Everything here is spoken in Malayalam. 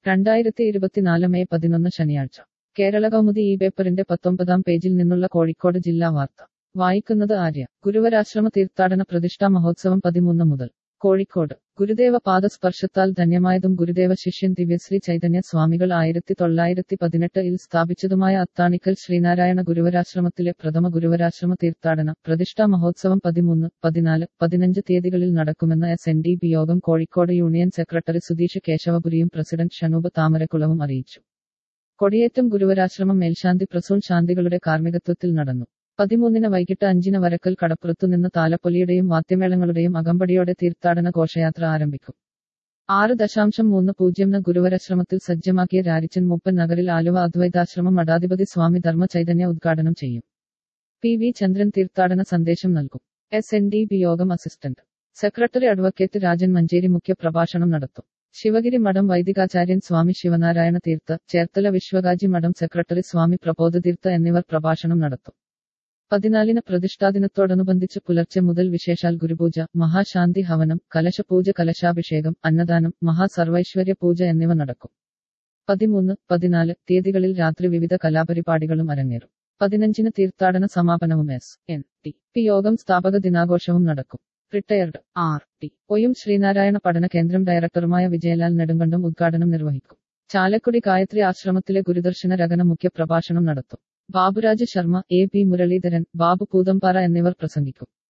രണ്ടായിരത്തി ഇരുപത്തിനാല് മെയ് പതിനൊന്ന് ശനിയാഴ്ച കേരള കൗമുദി ഈ പേപ്പറിന്റെ പത്തൊമ്പതാം പേജിൽ നിന്നുള്ള കോഴിക്കോട് ജില്ലാ വാർത്ത വായിക്കുന്നത് ആര്യ ഗുരുവരാശ്രമ തീർത്ഥാടന പ്രതിഷ്ഠാ മഹോത്സവം പതിമൂന്ന് മുതൽ കോഴിക്കോട് ഗുരുദേവ പാദസ്പർശത്താൽ ധന്യമായതും ഗുരുദേവ ശിഷ്യൻ ദിവ്യശ്രീ ചൈതന്യ സ്വാമികൾ ആയിരത്തി തൊള്ളായിരത്തി പതിനെട്ടിൽ സ്ഥാപിച്ചതുമായ അത്താണിക്കൽ ശ്രീനാരായണ ഗുരുവരാശ്രമത്തിലെ പ്രഥമ ഗുരുവരാശ്രമ തീർത്ഥാടന പ്രതിഷ്ഠാ മഹോത്സവം പതിമൂന്ന് പതിനാല് പതിനഞ്ച് തീയതികളിൽ നടക്കുമെന്ന് എസ് എൻ ഡി ബി യോഗം കോഴിക്കോട് യൂണിയൻ സെക്രട്ടറി സുധീഷ് കേശവപുരിയും പ്രസിഡന്റ് ഷനൂപ് താമരക്കുളവും അറിയിച്ചു കൊടിയേറ്റം ഗുരുവരാശ്രമം മേൽശാന്തി പ്രസൂൺ ശാന്തികളുടെ കാർമ്മികത്വത്തിൽ നടന്നു പതിമൂന്നിന് വൈകിട്ട് അഞ്ചിന് വരക്കൽ കടപ്പുറത്തുനിന്ന് താലപ്പൊലിയുടെയും വാദ്യമേളങ്ങളുടെയും അകമ്പടിയോടെ തീർത്ഥാടന ഘോഷയാത്ര ആരംഭിക്കും ആറ് ദശാംശം മൂന്ന് പൂജ്യംന് ഗുരുവരാശ്രമത്തിൽ സജ്ജമാക്കിയ രാരിച്ചൻ മൂപ്പൻ നഗറിൽ ആലുവ അദ്വൈതാശ്രമം മഠാധിപതി സ്വാമി ധർമ്മ ചൈതന്യ ഉദ്ഘാടനം ചെയ്യും പി വി ചന്ദ്രൻ തീർത്ഥാടന സന്ദേശം നൽകും എസ് എൻ ഡി ബി യോഗം assistant secretary advocate Rajan Manjeri മുഖ്യ പ്രഭാഷണം നടത്തും ശിവഗിരി മഠം വൈദികാചാര്യൻ സ്വാമി ശിവനാരായണ തീർത്ഥ ചേർത്തല വിശ്വകാജി മഠം സെക്രട്ടറി സ്വാമി പ്രബോധതീർത്ഥ എന്നിവർ പ്രഭാഷണം നടത്തും പതിനാലിന് പ്രതിഷ്ഠാദിനത്തോടനുബന്ധിച്ച് പുലർച്ചെ മുതൽ വിശേഷാൽ ഗുരുപൂജ മഹാശാന്തി ഹവനം കലശപൂജ കലശാഭിഷേകം അന്നദാനം മഹാസർവൈശ്വര്യ പൂജ എന്നിവ നടക്കും പതിമൂന്ന് പതിനാല് തീയതികളിൽ രാത്രി വിവിധ കലാപരിപാടികളും അരങ്ങേറും പതിനഞ്ചിന് തീർത്ഥാടന സമാപനവും എസ് എൻ ടി പി യോഗം സ്ഥാപക ദിനാഘോഷവും നടക്കും റിട്ടയർഡ് ആർ ടി ഒയും ശ്രീനാരായണ പഠന കേന്ദ്രം ഡയറക്ടറുമായ വിജയലാൽ നെടുങ്കണ്ടം ഉദ്ഘാടനം നിർവഹിക്കും ചാലക്കുടി ഗായത്രി ആശ്രമത്തിലെ ഗുരുദർശന രചന മുഖ്യ പ്രഭാഷണം നടത്തും ബാബുരാജ് ശർമ്മ എ പി മുരളീധരൻ ബാബു പൂതമ്പാറ എന്നിവർ പ്രസംഗിക്കും